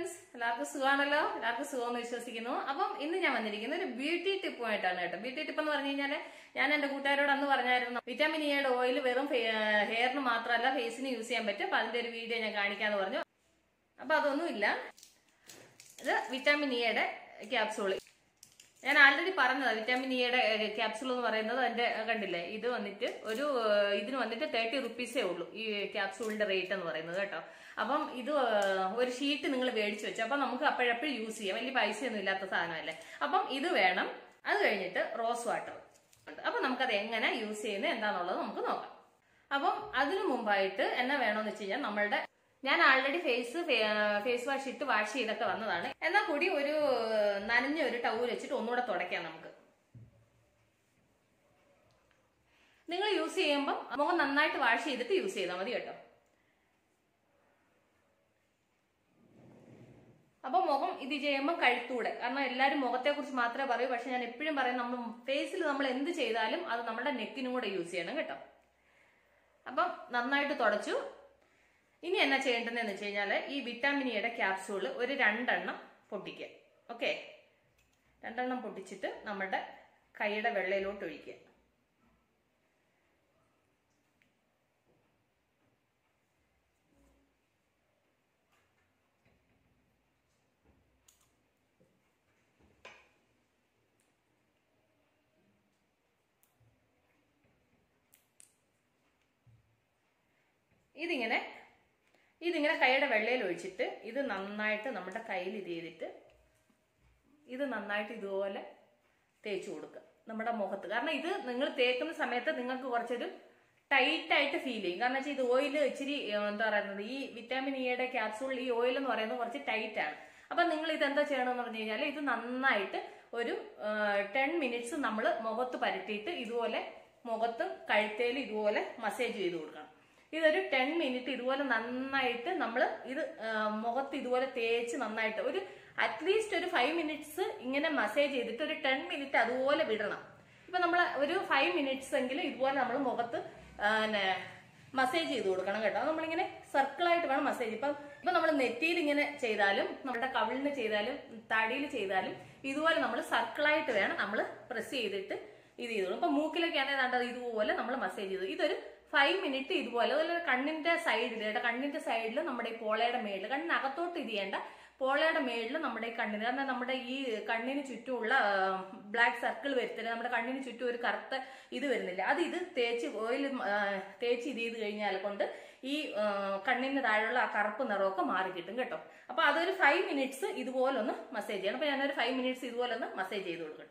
friends എല്ലാവർക്കും സുഖമാണല്ലോ എല്ലാവർക്കും സുഖമെന്ന് വിശ്വസിക്കുന്നു അപ്പം ഇന്ന് ഞാൻ വന്നിരിക്കുന്നത് ഒരു ബ്യൂട്ടി ടിപ്പുമായിട്ടാണ് കേട്ടോ ബ്യൂട്ടി ടിപ്പ് എന്ന് പറഞ്ഞു കഴിഞ്ഞാൽ ഞാൻ എന്റെ കൂട്ടുകാരോട് അന്ന് പറഞ്ഞായിരുന്നു വിറ്റാമിൻ ഇയുടെ ഓയിൽ വെറും ഹെയറിന് മാത്രമല്ല ഫേസിന് യൂസ് ചെയ്യാൻ പറ്റും അപ്പൊ അതിന്റെ ഒരു വീഡിയോ ഞാൻ കാണിക്കാന്ന് പറഞ്ഞു അപ്പൊ അതൊന്നുമില്ല ഇത് വിറ്റാമിൻ ഇയുടെ ക്യാപ്സൂൾ ഞാൻ ആൾറെഡി പറഞ്ഞതാ വിറ്റാമിൻ ഇയുടെ ക്യാപ്സൂൾ എന്ന് പറയുന്നത് അതിന്റെ കണ്ടില്ലേ ഇത് വന്നിട്ട് ഒരു ഏഹ്, ഇതിന് വന്നിട്ട് തേർട്ടി റുപ്പീസേ ഉള്ളൂ ഈ ക്യാപ്സൂളിന്റെ റേറ്റ് എന്ന് പറയുന്നത് കേട്ടോ അപ്പം ഇത് ഏഹ്, ഒരു ഷീറ്റ് നിങ്ങൾ മേടിച്ചു വെച്ചു അപ്പം നമുക്ക് അപ്പോഴപ്പോഴും യൂസ് ചെയ്യാം വലിയ പൈസയൊന്നും ഇല്ലാത്ത സാധനമല്ലേ അപ്പം ഇത് വേണം അത് കഴിഞ്ഞിട്ട് റോസ് വാട്ടർ ഉണ്ട് അപ്പം നമുക്കത് എങ്ങനെ യൂസ് ചെയ്യുന്നത് എന്താണെന്നുള്ളത് നമുക്ക് നോക്കാം അപ്പം അതിനു മുമ്പായിട്ട് എന്നാ വേണമെന്ന് വെച്ച് കഴിഞ്ഞാൽ നമ്മളുടെ ഞാൻ ആൾറെഡി ഫേസ് ഫേസ് വാഷ് ഇട്ട് വാഷ് ചെയ്തൊക്കെ വന്നതാണ് എന്നാൽ കൂടി ഒരു നനഞ്ഞ ഒരു ടവൽ വെച്ചിട്ട് ഒന്നുകൂടെ തുടയ്ക്കാം നമുക്ക് നിങ്ങൾ യൂസ് ചെയ്യുമ്പോൾ മുഖം നന്നായിട്ട് വാഷ് ചെയ്തിട്ട് യൂസ് ചെയ്താൽ മതി കേട്ടോ അപ്പൊ മുഖം ഇത് ചെയ്യുമ്പോൾ കഴുത്തൂടെ കാരണം എല്ലാവരും മുഖത്തെ കുറിച്ച് മാത്രമേ പറയൂ പക്ഷെ ഞാൻ എപ്പോഴും പറയും നമ്മൾ ഫേസിൽ നമ്മൾ എന്ത് ചെയ്താലും അത് നമ്മുടെ നെക്കിനും കൂടെ യൂസ് ചെയ്യണം കേട്ടോ അപ്പം നന്നായിട്ട് തുടച്ചു ഇനി എന്നാ ചെയ്യേണ്ടതെന്ന് വെച്ച് കഴിഞ്ഞാൽ ഈ വിറ്റാമിൻ ഇയുടെ ക്യാപ്സൂള് ഒരു രണ്ടെണ്ണം പൊട്ടിക്കുക ഓക്കെ രണ്ടെണ്ണം പൊട്ടിച്ചിട്ട് നമ്മുടെ കൈയുടെ വെള്ളയിലോട്ട് ഒഴിക്കുക ഇതിങ്ങനെ ഇതിങ്ങനെ കൈയുടെ വെള്ളയിൽ ഒഴിച്ചിട്ട് ഇത് നന്നായിട്ട് നമ്മുടെ കയ്യിൽ ഇത് ചെയ്തിട്ട് ഇത് നന്നായിട്ട് ഇതുപോലെ തേച്ച് കൊടുക്കുക നമ്മുടെ മുഖത്ത് കാരണം ഇത് നിങ്ങൾ തേക്കുന്ന സമയത്ത് നിങ്ങൾക്ക് കുറച്ചൊരു ടൈറ്റ് ആയിട്ട് ഫീൽ ചെയ്യും കാരണം വെച്ചാൽ ഇത് ഓയിൽ ഇച്ചിരി ഏഹ്, എന്താ പറയുന്നത് ഈ വിറ്റാമിൻ ഇയുടെ ക്യാപ്സൂൾ ഈ ഓയിൽ എന്ന് പറയുന്നത് കുറച്ച് ടൈറ്റ് ആണ് അപ്പൊ നിങ്ങൾ ഇത് എന്താ ചെയ്യണമെന്ന് പറഞ്ഞു കഴിഞ്ഞാൽ ഇത് നന്നായിട്ട് ഒരു ടെൻ മിനിറ്റ്സ് നമ്മൾ മുഖത്ത് പരട്ടിയിട്ട് ഇതുപോലെ മുഖത്തും കഴുത്തേലും ഇതുപോലെ മസാജ് ചെയ്ത് കൊടുക്കണം ഇതൊരു ടെൻ മിനിറ്റ് ഇതുപോലെ നന്നായിട്ട് നമ്മൾ ഇത് ആ, മുഖത്ത് ഇതുപോലെ തേച്ച് നന്നായിട്ട് ഒരു അറ്റ്ലീസ്റ്റ് ഒരു ഫൈവ് മിനിറ്റ്സ് ഇങ്ങനെ മസാജ് ചെയ്തിട്ട് ഒരു ടെൻ മിനിറ്റ് അതുപോലെ വിടണം ഇപ്പൊ നമ്മൾ ഒരു ഫൈവ് മിനിറ്റ്സ് എങ്കിലും ഇതുപോലെ നമ്മൾ മുഖത്ത് മസാജ് ചെയ്ത് കൊടുക്കണം കേട്ടോ അത് നമ്മളിങ്ങനെ സർക്കിളായിട്ട് വേണം മസാജ് ഇപ്പം ഇപ്പൊ നമ്മൾ നെറ്റിയിൽ ഇങ്ങനെ ചെയ്താലും നമ്മുടെ കവിളിന് ചെയ്താലും തടിയിൽ ചെയ്താലും ഇതുപോലെ നമ്മൾ സർക്കിളായിട്ട് വേണം നമ്മൾ പ്രസ് ചെയ്തിട്ട് ഇത് ചെയ്തോളൂ ഇപ്പൊ മൂക്കിലൊക്കെ ആണെങ്കിൽ കണ്ടത് ഇതുപോലെ നമ്മൾ മസാജ് ചെയ്തു ഇതൊരു ഫൈവ് മിനിറ്റ് ഇതുപോലെ അതുപോലെ കണ്ണിന്റെ സൈഡിൽ കേട്ടോ കണ്ണിന്റെ സൈഡിൽ നമ്മുടെ ഈ പോളയുടെ മേളിൽ കണ്ണിനകത്തോട്ട് ഇത് ചെയ്യേണ്ട പോളയുടെ മേളിൽ നമ്മുടെ ഈ കണ്ണിന് കാരണം നമ്മുടെ ഈ കണ്ണിന് ചുറ്റുമുള്ള ബ്ലാക്ക് സർക്കിൾ വരുത്തില്ല നമ്മുടെ കണ്ണിന് ചുറ്റും ഒരു കറുത്ത ഇത് വരുന്നില്ല അത് ഇത് തേച്ച് ഓയിൽ തേച്ച് ഇത് ചെയ്ത് കഴിഞ്ഞാൽ കൊണ്ട് ഈ ആ, കണ്ണിന് താഴെയുള്ള ആ കറുപ്പ് നിറമൊക്കെ മാറി കിട്ടും കേട്ടോ അപ്പൊ അതൊരു ഫൈവ് മിനിറ്റ്സ് ഇതുപോലെ ഒന്ന് മസാജ് ചെയ്യണം അപ്പൊ ഞാനൊരു ഫൈവ് മിനിറ്റ്സ് ഇതുപോലെ ഒന്ന് മസാജ് ചെയ്ത് കൊടുക്കട്ടെ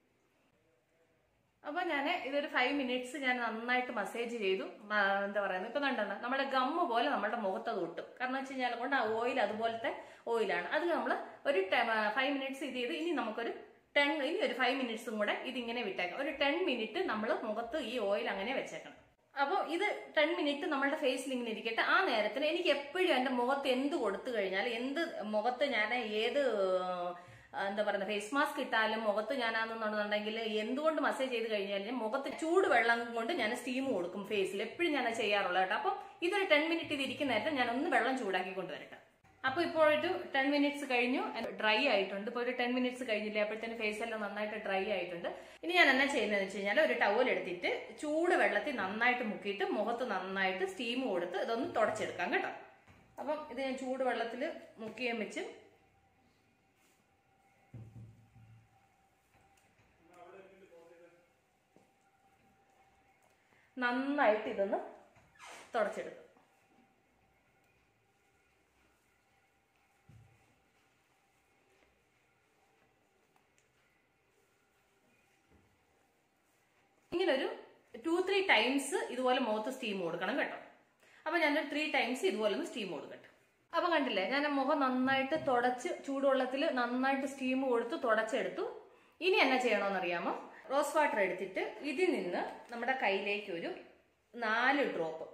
അപ്പൊ ഞാൻ ഇതൊരു ഫൈവ് മിനിറ്റ്സ് ഞാൻ നന്നായിട്ട് മസാജ് ചെയ്തു ആ, എന്താ പറയുന്നത് ഇപ്പൊ കണ്ടോ നമ്മുടെ ഗമ്മ് പോലെ നമ്മുടെ മുഖത്ത് അത് ഒട്ടും കാരണം വെച്ച് കഴിഞ്ഞാൽ കൊണ്ട് ആ ഓയിൽ അതുപോലത്തെ ഓയിലാണ് അത് നമ്മൾ ഒരു ഫൈവ് മിനിറ്റ്സ് ഇത് ചെയ്ത് ഇനി നമുക്കൊരു ടെൻ ഇനി ഒരു ഫൈവ് മിനിറ്റ്സും കൂടെ ഇതിങ്ങനെ വിട്ടേക്കാം ഒരു ടെൻ മിനിറ്റ് നമ്മൾ മുഖത്ത് ഈ ഓയിൽ അങ്ങനെ വെച്ചേക്കണം അപ്പോൾ ഇത് ടെൻ മിനിറ്റ് നമ്മളുടെ ഫേസിൽ ഇങ്ങനെ ഇരിക്കട്ടെ ആ നേരത്തിന് എനിക്ക് എപ്പോഴും എൻ്റെ മുഖത്ത് എന്ത് കൊടുത്തു കഴിഞ്ഞാൽ എന്ത് മുഖത്ത് ഞാൻ ഏത് ആ, എന്താ പറയുക ഫേസ് മാസ്ക് ഇട്ടാലും മുഖത്ത് ഞാനാണെന്നുണ്ടെങ്കിൽ എന്തുകൊണ്ട് മസാജ് ചെയ്ത് കഴിഞ്ഞാലും മുഖത്ത് ചൂട് വെള്ളം കൊണ്ട് ഞാൻ സ്റ്റീം കൊടുക്കും ഫേസിൽ എപ്പോഴും ഞാൻ അത് ചെയ്യാറുള്ളത് കേട്ടോ അപ്പം ഇതൊരു ടെൻ മിനിറ്റ് ഇത് ഇരിക്കുന്ന നേരത്തെ ഞാൻ ഒന്ന് വെള്ളം ചൂടാക്കി കൊണ്ടുവരട്ടെ അപ്പൊ ഇപ്പോൾ ഒരു ടെൻ മിനിറ്റ്സ് കഴിഞ്ഞു ഡ്രൈ ആയിട്ടുണ്ട് ഇപ്പൊ ഒരു ടെൻ മിനിറ്റ്സ് കഴിഞ്ഞില്ലേ അപ്പോഴത്തേന് ഫേസ് എല്ലാം നന്നായിട്ട് ഡ്രൈ ആയിട്ടുണ്ട് ഇനി ഞാൻ എന്നാ ചെയ്യുന്നതെന്ന് വെച്ച് കഴിഞ്ഞാൽ ഒരു ടവൽ എടുത്തിട്ട് ചൂട് വെള്ളത്തിൽ നന്നായിട്ട് മുക്കിയിട്ട് മുഖത്ത് നന്നായിട്ട് സ്റ്റീം കൊടുത്ത് ഇതൊന്ന് തുടച്ചെടുക്കാം കേട്ടോ അപ്പം ഇത് ഞാൻ ചൂട് വെള്ളത്തിൽ മുക്കിയും വെച്ച് നന്നായിട്ട് ഇതൊന്ന് തുടച്ചെടുക്കും ഇങ്ങനെ ഒരു ടു ത്രീ ടൈംസ് ഇതുപോലെ മുഖത്ത് സ്റ്റീം കൊടുക്കണം കേട്ടോ അപ്പൊ ഞാനൊരു ത്രീ ടൈംസ് ഇതുപോലെ ഒന്ന് സ്റ്റീം കൊടുക്കട്ടെ അപ്പൊ കണ്ടില്ലേ ഞാൻ ആ മുഖം നന്നായിട്ട് തുടച്ച് ചൂടുവെള്ളത്തിൽ നന്നായിട്ട് സ്റ്റീം കൊടുത്ത് തുടച്ചെടുത്തു ഇനി എന്നാ ചെയ്യണമെന്നറിയാമോ റോസ് വാട്ടർ എടുത്തിട്ട് ഇതിൽ നിന്ന് നമ്മുടെ കയ്യിലേക്ക് ഒരു നാല് ഡ്രോപ്പ്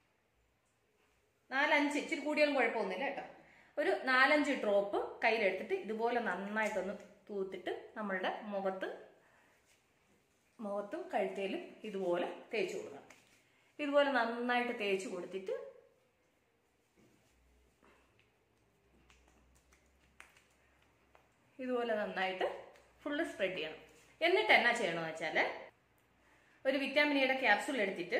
നാലഞ്ച് ഇച്ചിരി കൂടിയാലും കുഴപ്പമൊന്നുമില്ല കേട്ടോ ഒരു നാലഞ്ച് ഡ്രോപ്പ് കയ്യിലെടുത്തിട്ട് ഇതുപോലെ നന്നായിട്ടൊന്ന് തൂത്തിട്ട് നമ്മളുടെ മുഖത്ത് മുഖത്തും കഴുത്തേലും ഇതുപോലെ തേച്ച് കൊടുക്കണം ഇതുപോലെ നന്നായിട്ട് തേച്ച് കൊടുത്തിട്ട് ഇതുപോലെ നന്നായിട്ട് ഫുള്ള് സ്പ്രെഡ് ചെയ്യണം എന്നിട്ട് എന്നാ ചെയ്യണമെന്ന് വെച്ചാൽ ഒരു വിറ്റാമിൻ ഇയുടെ ക്യാപ്സൂൾ എടുത്തിട്ട്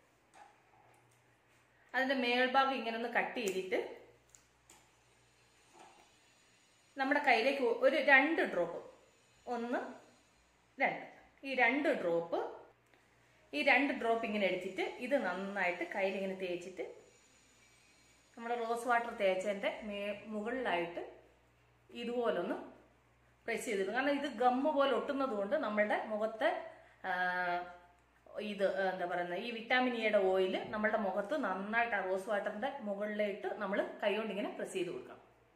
അതിന്റെ മേൽഭാഗം ഇങ്ങനെ ഒന്ന് കട്ട് ചെയ്തിട്ട് നമ്മുടെ കയ്യിലേക്ക് ഒരു രണ്ട് ഡ്രോപ്പ് ഒന്ന് രണ്ട് ഈ രണ്ട് ഡ്രോപ്പ് ഈ രണ്ട് ഡ്രോപ്പ് ഇങ്ങനെ എടുത്തിട്ട് ഇത് നന്നായിട്ട് കയ്യിൽ ഇങ്ങനെ തേച്ചിട്ട് നമ്മുടെ റോസ് വാട്ടർ തേച്ചതിൻ്റെ മേ മുകളിലായിട്ട് ഇതുപോലൊന്ന് പ്രസ് ചെയ്തിടും കാരണം ഇത് ഗമ്മ് പോലെ ഒട്ടുന്നത് കൊണ്ട് നമ്മളുടെ മുഖത്തെ ആ, ഇത് എന്താ പറയുന്നത് ഈ വിറ്റാമിൻ ഇയുടെ ഓയിൽ നമ്മളുടെ മുഖത്ത് നന്നായിട്ട് ആ റോസ് വാട്ടറിന്റെ മുകളിലേക്ക് നമ്മൾ കൈകൊണ്ട് ഇങ്ങനെ പ്രസ് ചെയ്ത് കൊടുക്കണം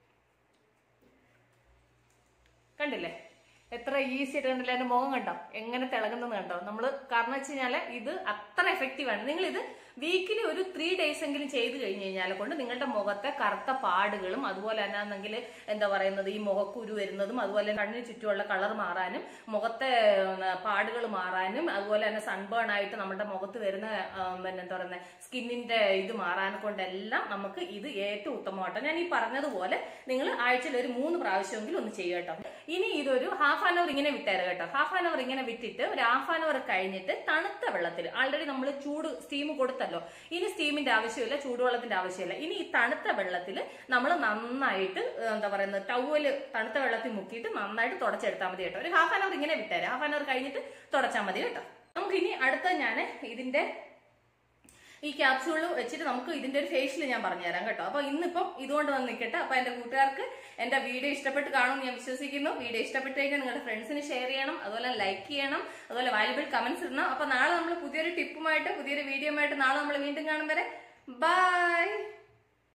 കണ്ടില്ലേ എത്ര ഈസി ആയിട്ട് കണ്ടില്ലേ എന്റെ മുഖം കണ്ടോ എങ്ങനെ തിളങ്ങുന്നത് കണ്ടോ നമ്മൾ കാരണം വെച്ച് കഴിഞ്ഞാല് ഇത് അത്ര എഫക്റ്റീവ് ആണ് നിങ്ങൾ ഇത് വീക്കിലി ഒരു ത്രീ ഡേയ്സ് എങ്കിലും ചെയ്ത് കഴിഞ്ഞ് കഴിഞ്ഞാൽ കൊണ്ട് നിങ്ങളുടെ മുഖത്തെ കറുത്ത പാടുകളും അതുപോലെ തന്നെ ആണെങ്കിൽ എന്താ പറയുന്നത് ഈ മുഖക്കുരു വരുന്നതും അതുപോലെ കണ്ണിന് ചുറ്റുമുള്ള കളർ മാറാനും മുഖത്തെ പാടുകൾ മാറാനും അതുപോലെ തന്നെ സൺബേൺ ആയിട്ട് നമ്മുടെ മുഖത്ത് വരുന്ന ആ, പിന്നെ എന്താ പറയുന്നത് സ്കിന്നിന്റെ ഇത് മാറാനെ കൊണ്ടെല്ലാം നമുക്ക് ഇത് ഏറ്റവും ഉത്തമമാട്ടോ ഞാൻ ഈ പറഞ്ഞതുപോലെ നിങ്ങൾ ആഴ്ചയിൽ ഒരു മൂന്ന് പ്രാവശ്യമെങ്കിലും ഒന്ന് ചെയ്യുക കേട്ടോ ഇനി ഇതൊരു ഹാഫ് ആൻ അവർ ഇങ്ങനെ വിട്ടേരാ കേട്ടോ ഹാഫ് ആൻ അവർ ഇങ്ങനെ വിട്ടിട്ട് ഒരു ഹാഫ് ആൻ അവർ കഴിഞ്ഞിട്ട് തണുത്ത വെള്ളത്തിൽ ആൾറെഡി നമ്മൾ ചൂട് സ്റ്റീം കൊടുത്തല്ലോ ഇനി സ്റ്റീമിന്റെ ആവശ്യമില്ല ചൂടുവെള്ളത്തിന്റെ ആവശ്യമില്ല ഇനി ഈ തണുത്ത വെള്ളത്തിൽ നമ്മൾ നന്നായിട്ട് ഏഹ്, എന്താ പറയുന്നത് ടവല് തണുത്ത വെള്ളത്തിൽ മുക്കിയിട്ട് നന്നായിട്ട് തുടച്ചെടുത്താൽ മതി കേട്ടോ ഒരു ഹാഫ് ആൻ അവർ ഇങ്ങനെ വിട്ടേരാ ഹാഫ് ആൻ അവർ കഴിഞ്ഞിട്ട് തുടച്ചാൽ മതി കേട്ടോ നമുക്ക് ഇനി അടുത്ത ഞാൻ ഇതിന്റെ ഈ ക്യാപ്സ്യൂൾ വെച്ചിട്ട് നമുക്ക് ഇതിന്റെ ഒരു ഫേഷ്യൽ ഞാൻ പറഞ്ഞുതരാം കേട്ടോ അപ്പൊ ഇന്നിപ്പം ഇതുകൊണ്ട് വന്ന് നിൽക്കട്ടെ അപ്പൊ എന്റെ കൂട്ടുകാർക്ക് എന്റെ വീഡിയോ ഇഷ്ടപ്പെട്ട് കാണുമെന്ന് ഞാൻ വിശ്വസിക്കുന്നു വീഡിയോ ഇഷ്ടപ്പെട്ട് കഴിഞ്ഞാൽ നിങ്ങളുടെ ഫ്രണ്ട്സിന് ഷെയർ ചെയ്യണം അതുപോലെ ലൈക്ക് ചെയ്യണം അതുപോലെ വാല്യുബിൾ കമന്റ്സ് ഇടണം അപ്പൊ നാളെ നമ്മൾ പുതിയൊരു ടിപ്പുമായിട്ട് പുതിയൊരു വീഡിയോ ആയിട്ട് നാളെ നമ്മൾ വീണ്ടും കാണും വരെ ബൈ